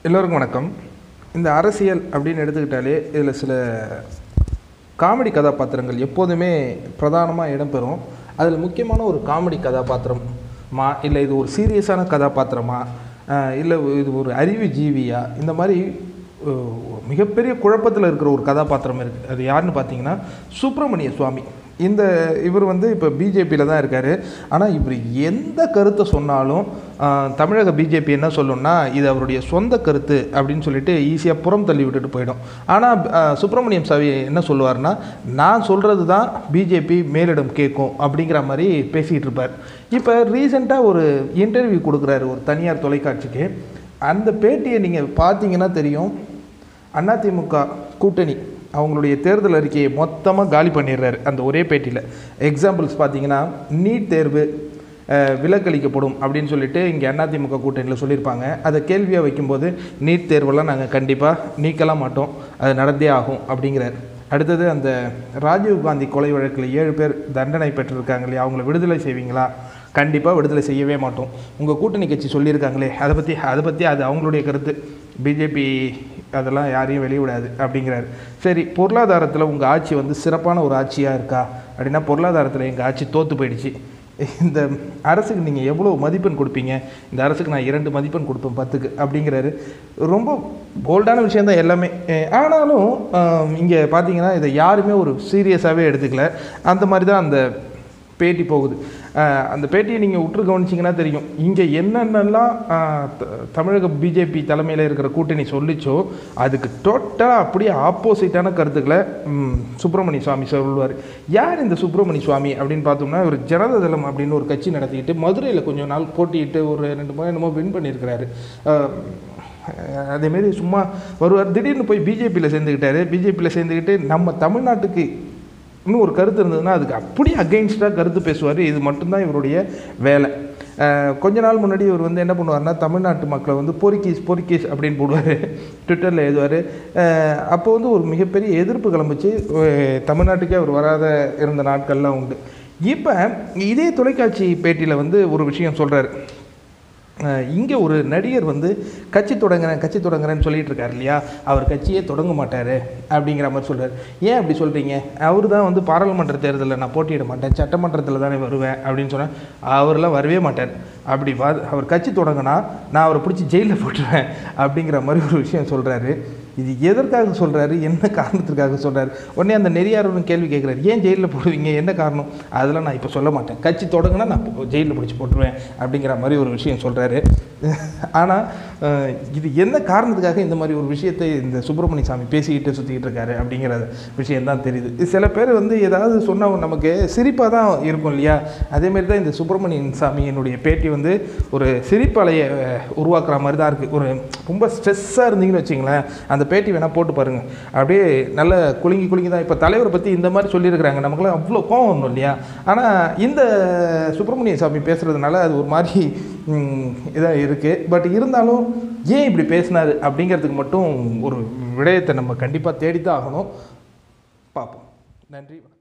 எல்லோருக்கும் வணக்கம் இந்த அரசியல் அப்படின்னு எடுத்துக்கிட்டாலே இதில் சில காமெடி கதாபாத்திரங்கள் எப்போதுமே பிரதானமாக இடம்பெறும் அதில் முக்கியமான ஒரு காமெடி கதாபாத்திரம் மா இல்லை இது ஒரு சீரியஸான கதாபாத்திரமா அஹ் இல்லை இது ஒரு அறிவு ஜீவியா இந்த மாதிரி அஹ், மிகப்பெரிய குழப்பத்தில் இருக்கிற ஒரு கதாபாத்திரம் இருக்குது அது யாருன்னு பார்த்தீங்கன்னா சுப்பிரமணிய சுவாமி இந்த இவர் வந்து இப்போ பிஜேபியில் தான் இருக்கார் ஆனால் இவர் எந்த கருத்தை சொன்னாலும் ஆஹ், தமிழக பிஜேபி என்ன சொல்லும்னா இது அவருடைய சொந்த கருத்து அப்படின்னு சொல்லிட்டு ஈஸியாக புறம் தள்ளி விட்டுட்டு போயிடும் ஆனால் சுப்பிரமணியம் சாமி என்ன சொல்லுவார்னா நான் சொல்கிறது தான் பிஜேபி மேலிடம் கேட்கும் அப்படிங்கிற மாதிரி பேசிகிட்டு இருப்பார் இப்போ ரீசெண்டாக ஒரு இன்டர்வியூ கொடுக்குறாரு ஒரு தனியார் தொலைக்காட்சிக்கு அந்த பேட்டியை நீங்கள் பார்த்தீங்கன்னா தெரியும் அதிமுக கூட்டணி அவங்களுடைய தேர்தல் அறிக்கையை மொத்தமாக காலி பண்ணிடுறாரு அந்த ஒரே பேட்டியில் எக்ஸாம்பிள்ஸ் பார்த்தீங்கன்னா நீட் தேர்வு அஹ், விலக்களிக்கப்படும் அப்படின்னு சொல்லிட்டு இங்கே அதிமுக கூட்டணியில் சொல்லியிருப்பாங்க அதை கேள்வியாக வைக்கும்போது நீட் தேர்வெல்லாம் நாங்கள் கண்டிப்பாக நீக்கலாம் மாட்டோம் அது நடந்தே ஆகும் அப்படிங்கிறார் அடுத்தது அந்த ராஜீவ் காந்தி கொலை வழக்கில் ஏழு பேர் தண்டனை பெற்றிருக்காங்க இல்லையா அவங்கள விடுதலை செய்வீங்களா கண்டிப்பாக விடுதலை செய்யவே மாட்டோம் உங்கள் கூட்டணி கட்சி சொல்லியிருக்காங்களே அதை பற்றி அதை பற்றி அது அவங்களுடைய கருத்து பிஜேபி அதெல்லாம் யாரையும் வெளிவிடாது அப்படிங்கிறாரு சரி பொருளாதாரத்தில் உங்கள் ஆட்சி வந்து சிறப்பான ஒரு ஆட்சியாக இருக்கா அப்படின்னா பொருளாதாரத்தில் எங்கள் ஆட்சி தோற்று போயிடுச்சு இந்த அரசுக்கு நீங்கள் எவ்வளோ மதிப்பெண் கொடுப்பீங்க இந்த அரசுக்கு நான் இரண்டு மதிப்பெண் கொடுப்பேன் பத்துக்கு அப்படிங்கிறாரு ரொம்ப போல்டான விஷயந்தான் எல்லாமே அஹ் ஆனாலும் இங்கே பார்த்தீங்கன்னா இதை யாருமே ஒரு சீரியஸாகவே எடுத்துக்கல அந்த மாதிரி தான் அந்த பேட்டி போகுது அஹ் அந்த பேட்டியை நீங்கள் உற்று கவனிச்சிங்கன்னா தெரியும் இங்கே என்னென்னலாம் அஹ், த- தமிழக பிஜேபி தலைமையில் இருக்கிற கூட்டணி சொல்லிச்சோ அதுக்கு டோட்டலாக அப்படியே ஆப்போசிட்டான கருத்துக்களை ம், சுப்பிரமணிய சுவாமி சொல்லுவார் யார் இந்த சுப்பிரமணிய சுவாமி அப்படின்னு பார்த்தோம்னா ஒரு ஜனதாதளம் அப்படின்னு ஒரு கட்சி நடத்திக்கிட்டு மதுரையில் கொஞ்ச நாள் போட்டியிட்டு ஒரு ரெண்டு முறை என்னமோ வின் பண்ணியிருக்கிறாரு அஹ், அதேமாரி சும்மா வருவார் திடீர்னு போய் பிஜேபியில் சேர்ந்துக்கிட்டாரு பிஜேபியில் சேர்ந்துக்கிட்டு நம்ம தமிழ்நாட்டுக்கு இன்னும் ஒரு கருத்து இருந்ததுன்னா அதுக்கு அப்படியே அகெயின்ஸ்டாக கருத்து பேசுவார் இது மட்டும்தான் இவருடைய வேலை அஹ் கொஞ்ச நாள் முன்னாடி இவர் வந்து என்ன பண்ணுவார்னா தமிழ்நாட்டு மக்களை வந்து பொறிக்கீஸ் பொறிக்கீஸ் அப்படின்னு போடுவார் ட்விட்டரில் எழுதுவார் அப்போ வந்து ஒரு மிகப்பெரிய எதிர்ப்பு கிளம்பிச்சு அஹ் தமிழ்நாட்டுக்கே அவர் வராத இருந்த நாட்கள்லாம் உண்டு இப்போ இதே தொலைக்காட்சி பேட்டியில் வந்து ஒரு விஷயம் சொல்கிறாரு இங்கே ஒரு நடிகர் வந்து கட்சி தொடங்குறேன் கட்சி தொடங்குறேன்னு சொல்லிட்டு இருக்காரு இல்லையா அவர் கட்சியே தொடங்க மாட்டார் அப்படிங்கிற மாதிரி சொல்றாரு ஏன் அப்படி சொல்கிறீங்க அவர் தான் வந்து பாராளுமன்ற தேர்தலில் நான் போட்டியிட மாட்டேன் சட்டமன்றத்தில் தானே வருவேன் அப்படின்னு சொன்னேன் அவரெல்லாம் வரவே மாட்டார் அப்படி வா அவர் கட்சி தொடங்கினா நான் அவரை பிடிச்சி ஜெயிலில் போட்டுருவேன் அப்படிங்கிற மாதிரி ஒரு விஷயம் சொல்கிறாரு இது எதற்காக சொல்கிறாரு என்ன காரணத்திற்காக சொல்கிறாரு உடனே அந்த நெறியாளரும் கேள்வி கேட்குறாரு ஏன் ஜெயிலில் போடுவீங்க என்ன காரணம் அதெல்லாம் நான் இப்போ சொல்ல மாட்டேன் கட்சி தொடங்கினா நான் ஜெயிலில் பிடிச்சி போட்டுருவேன் அப்படிங்கிற மாதிரி ஒரு விஷயம் சொல்கிறாரு ஆனால் இது என்ன காரணத்துக்காக இந்த மாதிரி ஒரு விஷயத்தை இந்த சுப்பிரமணிய சாமி பேசிக்கிட்டு சுற்றிக்கிட்டு இருக்காரு அப்படிங்கிற விஷயம் தான் தெரியுது இது சில பேர் வந்து ஏதாவது சொன்னால் நமக்கு சிரிப்பாக தான் இருக்கும் இல்லையா அதேமாரி தான் இந்த சுப்பிரமணியன் சாமியினுடைய பேட்டி வந்து ஒரு சிரிப்பலையை உருவாக்குற மாதிரி தான் இருக்குது ஒரு ரொம்ப ஸ்ட்ரெஸ்ஸாக இருந்தீங்கன்னு வச்சிங்களேன் அந்த பேட்டி வேணால் போட்டு பாருங்கள் அப்படியே நல்ல குலுங்கி குலுங்கி தான் இப்போ தலைவரை பற்றி இந்த மாதிரி சொல்லியிருக்கிறாங்க நமக்குலாம் அவ்வளோ கோவம் வரணும் இல்லையா ஆனால் இந்த சுப்பிரமணிய சாமி பேசுகிறதுனால அது ஒரு மாதிரி இதாக இருக்குது பட் இருந்தாலும் ஏன் இப்படி பேசினாரு அப்படிங்கிறதுக்கு மட்டும் ஒரு விடயத்தை நம்ம கண்டிப்பாக தேடித்தான் ஆகணும் பார்ப்போம் நன்றி வணக்கம்